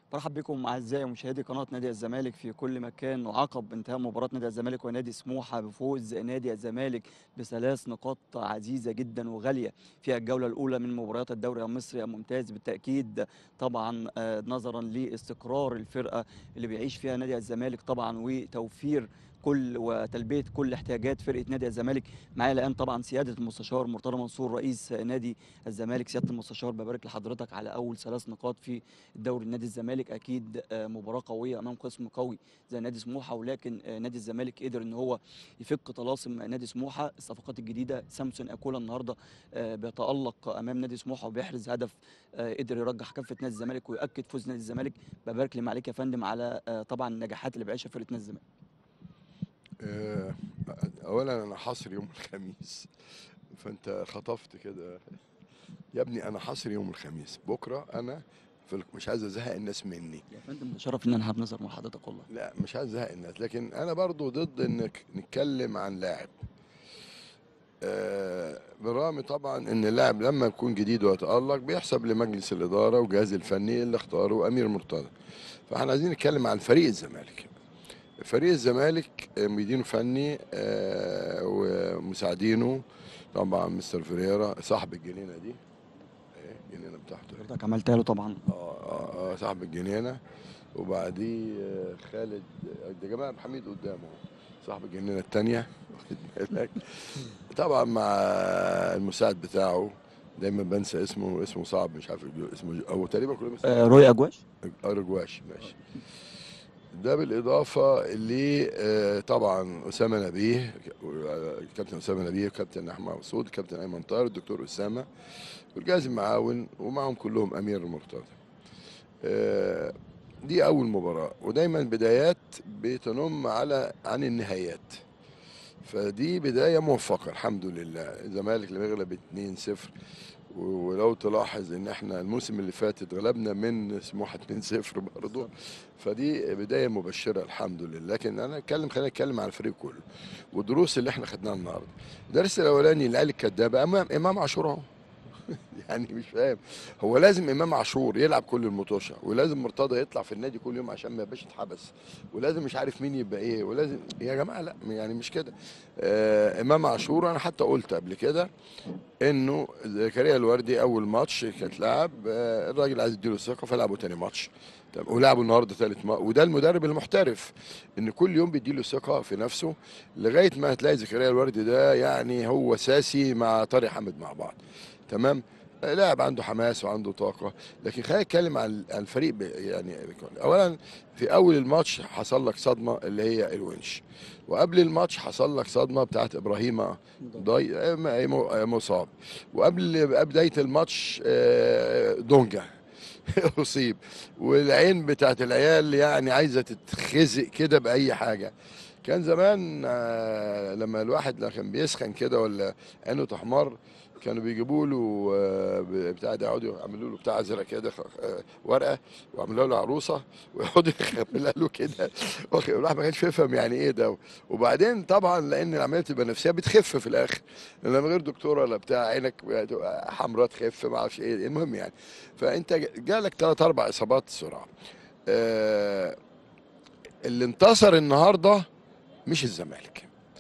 برحب بكم اعزائي مشاهدي قناه نادي الزمالك في كل مكان وعقب انتهاء مباراه نادي الزمالك ونادي سموحه بفوز نادي الزمالك بثلاث نقاط عزيزه جدا وغاليه في الجوله الاولى من مباريات الدوري المصري الممتاز بالتاكيد طبعا آه، نظرا لاستقرار الفرقه اللي بيعيش فيها نادي الزمالك طبعا وتوفير كل وتلبيه كل احتياجات فرقه نادي الزمالك معايا الان طبعا سياده المستشار مرتضى منصور رئيس نادي الزمالك سياده المستشار ببارك لحضرتك على اول ثلاث نقاط في الدوري نادي الزمالك اكيد آه، مباراه قويه امام قسم قوي زي نادي سموحه ولكن آه، نادي الزمالك قدر ان هو يفك طلاسم نادي سموحه الصفقات الجديده سامسون اكولا النهارده آه، بيتالق امام نادي سموحه وبيحرز هدف آه، قدر يرجح كفه نادي الزمالك ويؤكد فوز نادي الزمالك ببارك لي عليك يا فندم على آه، طبعا النجاحات اللي بيعيشها فرقه نادي الزمالك آه، اولا انا حاصر يوم الخميس فانت خطفت كده يا ابني انا حاصر يوم الخميس بكره انا في ال- مش عايز ازهق الناس مني يا فندم ده شرف ان انا هنظر مع حضرتك والله لا مش عايز ازهق الناس لكن انا برضو ضد انك نتكلم عن لاعب آه، برغم طبعا ان اللاعب لما يكون جديد ويتالق بيحسب لمجلس الاداره والجهاز الفني اللي اختاره امير مرتضى فاحنا عايزين نتكلم عن فريق الزمالك فريق الزمالك آه، مدير فني آه، ومساعدينه طبعا مستر فريرا صاحب الجنينه دي اهي الجنينه بتاعته حضرتك عملتها له طبعا اه اه آه، صاحب الجنينه وبعديه آه، خالد آه، ده جمال عبد الحميد قدامه صاحب الجنينه الثانيه واخد بالك طبعا مع المساعد بتاعه دايما بنسى اسمه اسمه صعب مش عارف اسمه او تقريبا كلهم اسمه آه، روي اجواش أرجواش ماشي ده بالإضافة ل آه، طبعا أسامة نبيه آه، كابتن أسامة نبيه كابتن أحمد مسعود كابتن أيمن طاهر الدكتور أسامة والجهاز المعاون ومعهم كلهم أمير مرتضى آه، دي أول مباراة ودايما بدايات بتنم على عن النهايات فدي بداية موفقة الحمد لله الزمالك لما يغلب 2-0 ولو تلاحظ ان احنا الموسم اللي فات اتغلبنا من سموحه 2-0 برضه فدي بدايه مبشره الحمد لله لكن انا اتكلم خلينا نتكلم على الفريق كله والدروس اللي احنا خدناها النهارده الدرس الاولاني اللي قال الكدابه امام امام عاشور اهو يعني مش فاهم هو لازم امام عاشور يلعب كل المطوشه ولازم مرتضى يطلع في النادي كل يوم عشان ما يبقاش اتحبس ولازم مش عارف مين يبقى ايه ولازم يا جماعه لا يعني مش كده آه امام عاشور انا حتى قلت قبل كده انه زكريا الوردي اول ماتش كانت لعب آه، الراجل عايز يديله الثقه فلعبه تاني ماتش طب ولعبه النهارده ثالث ماتش وده المدرب المحترف ان كل يوم بيديله ثقه في نفسه لغايه ما هتلاقي زكريا الوردي ده يعني هو ساسي مع طارق حامد مع بعض تمام آه، لاعب عنده حماس وعنده طاقه لكن خلينا نتكلم عن عن الفريق ب- يعني اولا في اول الماتش حصل لك صدمه اللي هي الونش وقبل الماتش حصل لك صدمه بتاعت ابراهيم ضي آه، م- آه، مصاب وقبل بدايه الماتش آه، دونجا اصيب والعين بتاعت العيال يعني عايزه تتخزق كده باي حاجه كان زمان آه، لما الواحد لما كان بيسخن كده ولا عينه تحمر كانوا بيجيبوا له آه، بتاع ده يقعدوا يعملوا له بتاع ازرق كده خ- آه، ورقه ويعملوا له عروسه ويقعدوا يخبلها له كده واخد- الواحد ما كانش يفهم يعني ايه ده وبعدين طبعا لان العمليه بتبقى نفسيه بتخف في الاخر لما من غير دكتور ولا بتاع عينك بتبقى حمراء تخف ما اعرفش ايه المهم يعني فانت جالك ثلاث اربع اصابات سرعه آه اللي انتصر النهارده مش الزمالك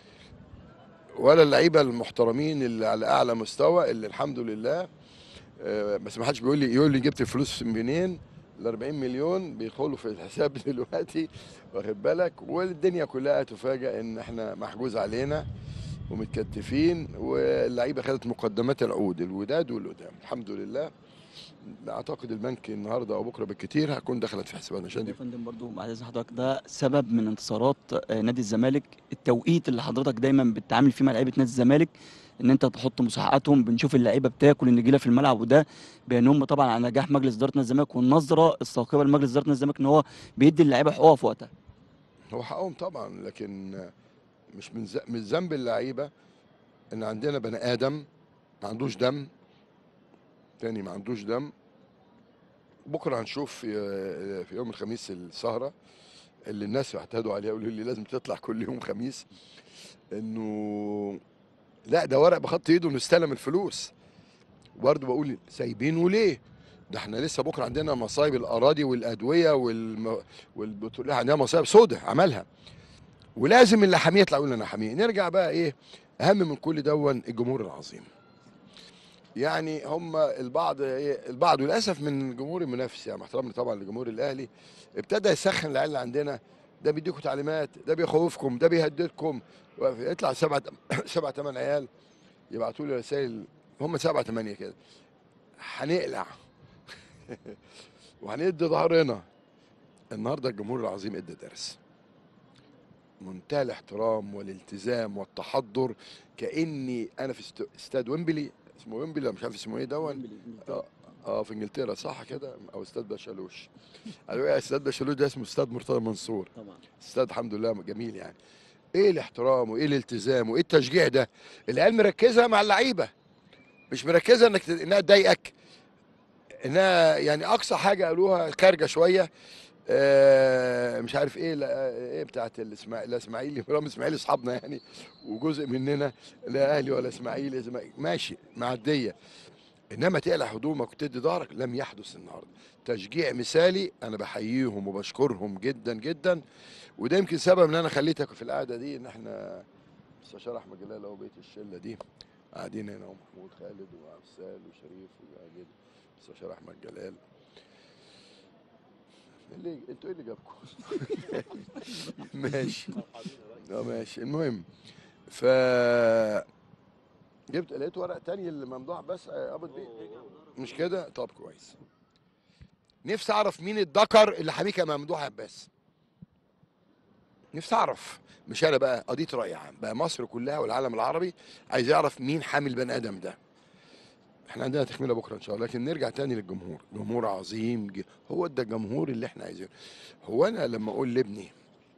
ولا اللعيبه المحترمين اللي على اعلى مستوى اللي الحمد لله آه، بس ما حدش بيقول لي يقول لي جبت الفلوس منين ال 40 مليون بيدخلوا في الحساب دلوقتي واخد بالك والدنيا كلها تفاجئ ان احنا محجوز علينا ومتكتفين واللعيبه خدت مقدمات العقود الوداد والقدام الحمد لله اعتقد البنك النهارده او بكره بالكتير هكون دخلت في حساباتنا عشان يا دي فندم برضو بعد اذن حضرتك ده سبب من انتصارات آه، نادي الزمالك التوقيت اللي حضرتك دايما بتتعامل فيه مع لعيبه نادي الزمالك ان انت تحط مساحاتهم بنشوف اللعيبه بتاكل النجيله في الملعب وده بينم طبعا على نجاح مجلس اداره نادي الزمالك والنظره الثاقبه لمجلس اداره نادي الزمالك ان هو بيدي اللعيبه حقوقها في وقتها هو حقهم طبعا لكن مش من ز- من ذنب اللعيبه ان عندنا بني ادم ما عندوش دم تاني ما عندوش دم بكره هنشوف في في يوم الخميس السهره اللي الناس اعتادوا عليها يقولوا لي لازم تطلع كل يوم خميس انه لا ده ورق بخط ايده انه استلم الفلوس برضه بقول سايبينه ليه؟ ده احنا لسه بكره عندنا مصايب الاراضي والادويه والم... والبترول عندنا مصايب سودة عملها ولازم اللي حاميه يطلع يقول انا حاميه نرجع بقى ايه اهم من كل دون الجمهور العظيم يعني هم البعض ايه البعض وللاسف من الجمهور المنافس يعني مع احترامي طبعا للجمهور الاهلي ابتدى يسخن العيال اللي عندنا ده بيديكم تعليمات ده بيخوفكم ده بيهددكم يطلع سبعة سبعة ثمان عيال يبعتوا لي رسائل هم سبعة ثمانية كده هنقلع وهندي ظهرنا النهارده الجمهور العظيم ادى درس منتهى الاحترام والالتزام والتحضر كاني انا في است- استاد ويمبلي اسمه ويمبلي مش عارف اسمه ايه دون اه اه في انجلترا صح كده او استاد بشالوش قالوا استاد بشالوش ده اسمه استاد مرتضى منصور طبعا استاد الحمد لله جميل يعني ايه الاحترام وايه الالتزام وايه التشجيع ده العيال مركزه مع اللعيبه مش مركزه انك ت- انها تضايقك انها يعني اقصى حاجه قالوها خارجه شويه آه مش عارف ايه لا ايه بتاعت الاسماعيلي الاسماعيلي رامي اسماعيلي اصحابنا يعني وجزء مننا لا اهلي ولا اسماعيلي إسماعيلي. ماشي معديه انما تقلع هدومك وتدي ظهرك لم يحدث النهارده تشجيع مثالي انا بحييهم وبشكرهم جدا جدا وده يمكن سبب ان انا خليتك في القعده دي ان احنا مستشار احمد جلال اهو بيت الشله دي قاعدين هنا ومحمود خالد وعبسال وشريف وجاجد مستشار احمد جلال اللي انتوا ايه اللي جابكم ماشي اه ماشي المهم ف جبت لقيت ورق تاني اللي ممدوح بس آه، قبض بيه مش كده طب كويس نفسي اعرف مين الذكر اللي حميك يا ممدوح عباس نفسي اعرف مش انا بقى قضيه راي عام بقى مصر كلها والعالم العربي عايز يعرف مين حامي البني ادم ده احنا عندنا تكمله بكره ان شاء الله لكن نرجع تاني للجمهور جمهور عظيم ج- هو ده الجمهور اللي احنا عايزينه هو انا لما اقول لابني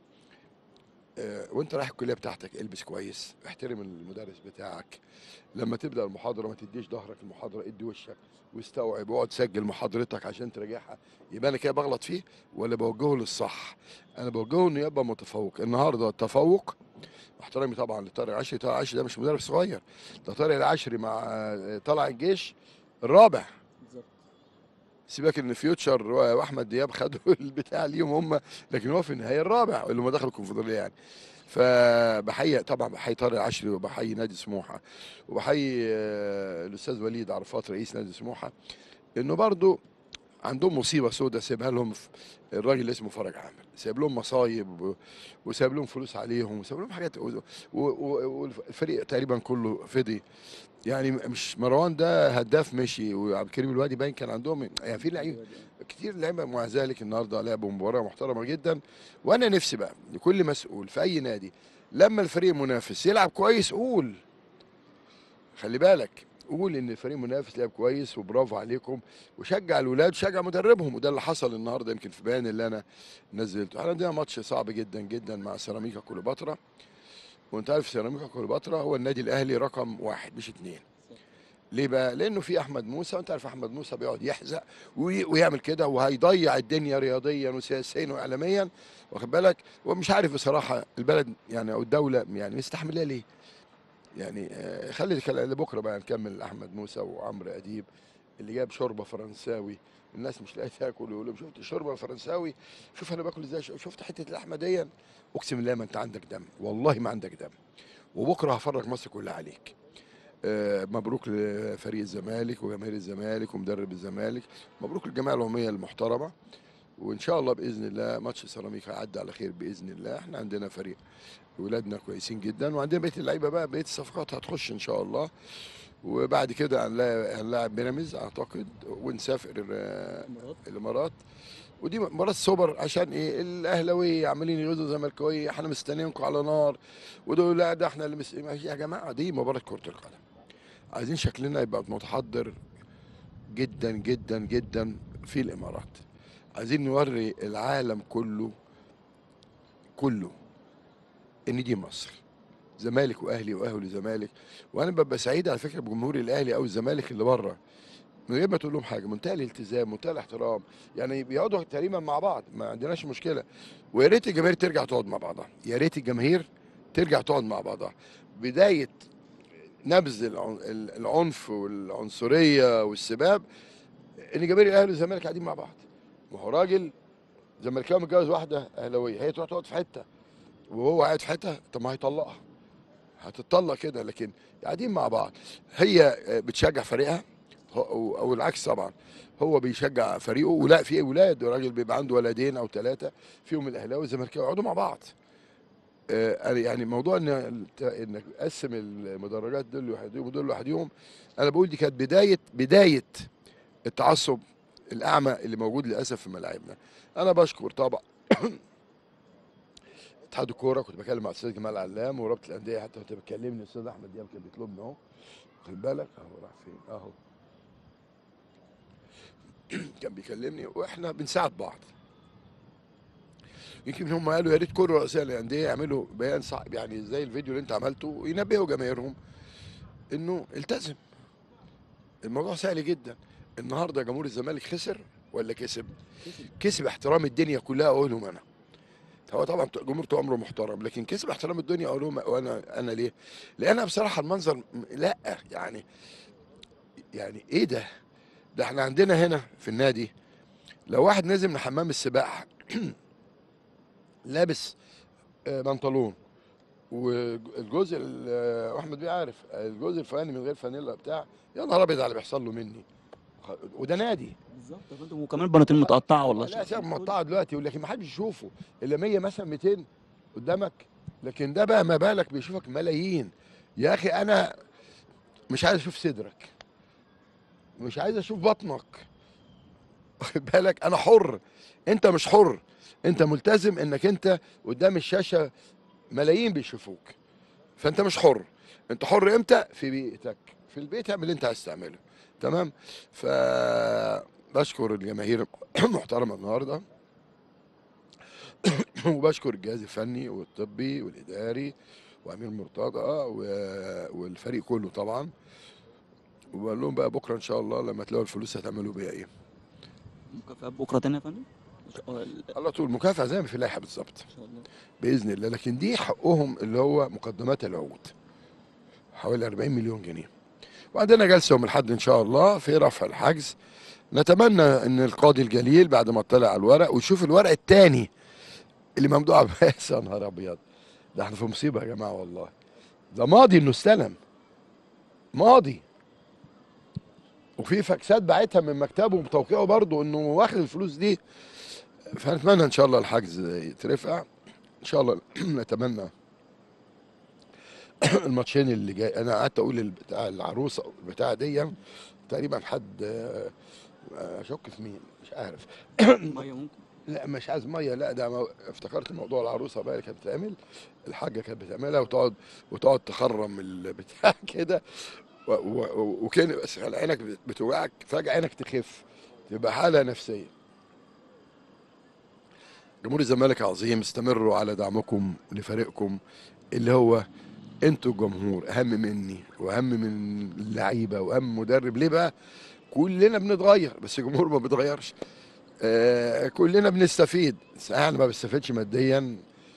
اه وانت رايح الكليه بتاعتك البس كويس احترم المدرس بتاعك لما تبدا المحاضره ما تديش ظهرك المحاضره ادي وشك واستوعب واقعد سجل محاضرتك عشان تراجعها يبقى انا كده بغلط فيه ولا بوجهه للصح انا بوجهه انه يبقى متفوق النهارده التفوق احترامي طبعا لطارق العشري طارق العشري ده مش مدرب صغير ده طارق العشري مع آه، طلع الجيش الرابع بالظبط سيبك ان فيوتشر واحمد دياب خدوا البتاع ليهم هم لكن هو في النهايه الرابع اللي هم دخلوا الكونفدراليه يعني فبحيي طبعا بحيي طارق العشري وبحيي نادي سموحه وبحيي آه، الاستاذ وليد عرفات رئيس نادي سموحه انه برضو عندهم مصيبه سوداء سيبها لهم في الراجل اللي اسمه فرج عامر سايب لهم مصايب و- وسايب لهم فلوس عليهم وسايب لهم حاجات و- و- و- والفريق تقريبا كله فضي يعني مش مروان ده هداف مشي وعبد الكريم الوادي باين كان عندهم يعني في لعيبه كتير لعيبه مع ذلك النهارده لعبوا مباراه محترمه جدا وانا نفسي بقى لكل مسؤول في اي نادي لما الفريق المنافس يلعب كويس قول خلي بالك قول ان الفريق المنافس لعب كويس وبرافو عليكم وشجع الولاد وشجع مدربهم وده اللي حصل النهارده يمكن في بيان اللي انا نزلته احنا عندنا ماتش صعب جدا جدا مع سيراميكا كليوباترا وانت عارف سيراميكا كليوباترا هو النادي الاهلي رقم واحد مش اتنين ليه بقى؟ لانه في احمد موسى وانت عارف احمد موسى بيقعد يحزق وي- ويعمل كده وهيضيع الدنيا رياضيا وسياسيا واعلاميا واخد بالك ومش عارف بصراحه البلد يعني او الدوله يعني مستحملها ليه؟ يعني آه، خلي الكلام لبكره بقى نكمل احمد موسى وعمرو اديب اللي جاب شوربه فرنساوي الناس مش لاقيه تاكل ويقول لهم شفت شوربه فرنساوي شوف انا باكل ازاي شفت حته اللحمه دي اقسم بالله ما انت عندك دم والله ما عندك دم وبكره هفرج مصر كلها عليك آه، مبروك لفريق الزمالك وجماهير الزمالك ومدرب الزمالك مبروك للجمعيه العموميه المحترمه وان شاء الله باذن الله ماتش سيراميكا هيعدي على خير باذن الله احنا عندنا فريق ولادنا كويسين جدا وعندنا بقيه اللعيبه بقى بقيه الصفقات هتخش ان شاء الله وبعد كده هنلاعب هنلاعب بيراميدز اعتقد ونسافر آه، الامارات ودي مباراه سوبر عشان ايه الاهلاويه عمالين يغزوا الزملكاويه احنا مستنيينكم على نار ودول لا ده احنا اللي مس... يا جماعه دي مباراه كره القدم عايزين شكلنا يبقى متحضر جدا جدا جدا في الامارات عايزين نوري العالم كله كله ان دي مصر زمالك واهلي واهلي وزمالك وانا ببقى سعيد على فكره بجمهور الاهلي او الزمالك اللي بره من غير ما تقول لهم حاجه منتهى الالتزام منتهى الاحترام يعني بيقعدوا تقريبا مع بعض ما عندناش مشكله ويا ريت الجماهير ترجع تقعد مع بعضها يا ريت الجماهير ترجع تقعد مع بعضها بدايه نبذ العن- العنف والعنصريه والسباب ان جماهير الاهلي والزمالك قاعدين مع بعض ما هو راجل زملكاوي متجوز واحده اهلاويه هي تروح تقعد في حته وهو قاعد في حته طب ما هيطلقها هتطلق كده لكن قاعدين مع بعض هي بتشجع فريقها هو- او العكس طبعا هو بيشجع فريقه ولا في اولاد راجل بيبقى عنده ولدين او ثلاثه فيهم الاهلاوي والزملكاوي يقعدوا مع بعض آه، أنا يعني موضوع ان انت- انك تقسم المدرجات دول لوحدهم ودول لوحدهم انا بقول دي كانت بدايه بدايه التعصب الاعمى اللي موجود للاسف في ملاعبنا انا بشكر طبعا اتحاد الكوره كنت بكلم مع الاستاذ جمال علام ورابطه الانديه حتى كنت بتكلمني الاستاذ احمد دياب كان بيطلبني اهو خد بالك اهو راح فين اهو كان بيكلمني واحنا بنساعد بعض يمكن هم قالوا يا ريت كل رؤساء الانديه يعملوا بيان صعب يعني زي الفيديو اللي انت عملته وينبهوا جماهيرهم انه التزم الموضوع سهل جدا النهارده جمهور الزمالك خسر ولا كسب؟ كسب احترام الدنيا كلها اقولهم انا هو طبعا جمهور طول عمره محترم لكن كسب احترام الدنيا اقولهم وانا انا ليه؟ لان بصراحه المنظر م- لا يعني يعني ايه ده؟ ده احنا عندنا هنا في النادي لو واحد نازل من حمام السباحه لابس آه، بنطلون والجزء ال- آه، واحمد بيه عارف الجزء الفلاني من غير فانيلا بتاع يا نهار ابيض على اللي بيحصل له مني خ- وده نادي بالظبط يا فندم وكمان بناطيل متقطعه والله لا سيبك مقطعه دلوقتي ولكن ما حدش يشوفه الا 100 مثلا 200 قدامك لكن ده بقى ما بالك بيشوفك ملايين يا اخي انا مش عايز اشوف صدرك مش عايز اشوف بطنك واخد بالك انا حر انت مش حر انت ملتزم انك انت قدام الشاشه ملايين بيشوفوك فانت مش حر انت حر امتى في بيئتك في البيت اعمل اللي انت عايز تعمله تمام ف بشكر الجماهير المحترمه النهارده وبشكر الجهاز الفني والطبي والاداري وامير مرتضى و- والفريق كله طبعا وبقول لهم بقى بكره ان شاء الله لما تلاقوا الفلوس هتعملوا بيها ايه مكافآت بكره تاني يا فندم ان شاء الله على طول مكافاه زي ما في اللائحه بالظبط ان شاء الله باذن الله لكن دي حقهم اللي هو مقدمات العقود حوالي 40 مليون جنيه وعندنا جلسه يوم الاحد ان شاء الله في رفع الحجز نتمنى ان القاضي الجليل بعد ما اطلع على الورق ويشوف الورق الثاني اللي ممدوح عباس يا نهار ابيض ده احنا في مصيبه يا جماعه والله ده ماضي انه استلم ماضي وفي فاكسات باعتها من مكتبه وبتوقيعه برضه انه واخد الفلوس دي فنتمنى ان شاء الله الحجز يترفع ان شاء الله نتمنى الماتشين اللي جاي انا قعدت اقول بتاع العروسه بتاع دي تقريبا حد آه، آه، اشك في مين مش عارف ميه ممكن لا مش عايز ميه لا ده مو- افتكرت موضوع العروسه بقى اللي كانت بتعمل الحاجه كانت بتعملها وتقعد وتقعد تخرم البتاع كده و- و- وكان بس عينك بتوجعك فجاه عينك تخف تبقى حاله نفسيه جمهور الزمالك عظيم استمروا على دعمكم لفريقكم اللي هو انتوا الجمهور اهم مني واهم من اللعيبه واهم من مدرب ليه بقى كلنا بنتغير بس الجمهور ما بيتغيرش آه كلنا بنستفيد صحيح انا ما بستفيدش ماديا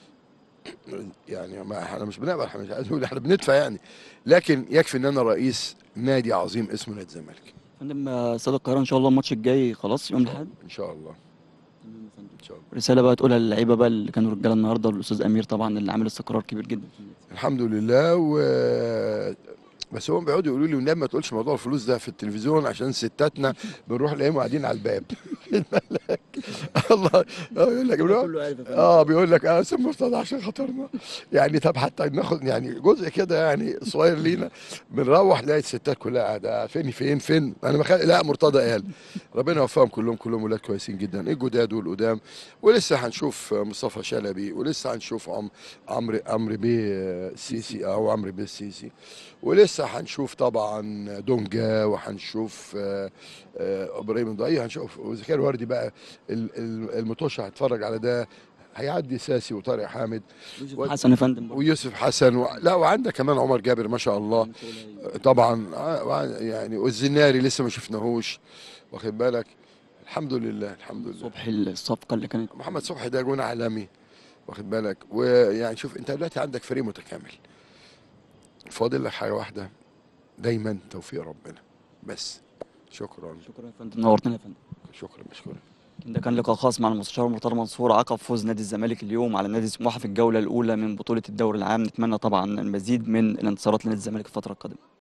يعني ما احنا مش بنقبل احنا مش عايز اقول احنا بندفع يعني لكن يكفي ان انا رئيس نادي عظيم اسمه نادي الزمالك يا فندم آه، استاد القاهره ان شاء الله الماتش الجاي خلاص يوم الاحد ان شاء الله تمام يا فندم. ان شاء الله رساله بقى تقولها للعيبه بقى اللي كانوا رجاله النهارده والاستاذ امير طبعا اللي عامل استقرار كبير جدا في النادي. الحمد لله و بس هم بيقعدوا يقولوا لي والنبي ما تقولش موضوع الفلوس ده في التلفزيون عشان ستاتنا بنروح نلاقيهم قاعدين على الباب خد بالك الله آه، يقول لك بنروح- كله عارف يا فندم. اه بيقول لك اه سم مرتضى عشان خاطرنا يعني طب حتى ناخد يعني جزء كده يعني صغير لينا بنروح نلاقي الستات كلها قاعده فين فين فين انا بخل... لا مرتضى قال ربنا يوفقهم كلهم كلهم ولاد كويسين جدا الجداد والقدام ولسه هنشوف مصطفى شلبي ولسه هنشوف عم... عمرو عمرو بيه السيسي او عمرو بيه السيسي ولسه هنشوف طبعا دونجا وهنشوف آه، آه، ابراهيم ضعي هنشوف وزكريا الوردي بقى ال- ال- المطوشه هتفرج على ده هيعدي ساسي وطارق حامد يوسف و- حسن يا فندم برضه. ويوسف حسن و... لا وعندك كمان عمر جابر ما شاء الله طبعا آه، وع- يعني والزناري لسه ما شفناهوش واخد بالك الحمد لله الحمد لله صبحي الصفقه اللي كانت محمد صبحي ده جون عالمي واخد بالك ويعني شوف انت دلوقتي عندك فريق متكامل فاضل لك حاجه واحده دايما توفيق ربنا بس شكرا شكرا يا فندم نورتنا يا فندم شكرا مشكور ده كان لقاء خاص مع المستشار مرتضى منصور عقب فوز نادي الزمالك اليوم على نادي سموحه في الجوله الاولى من بطوله الدوري العام نتمنى طبعا المزيد من الانتصارات لنادي الزمالك الفتره القادمه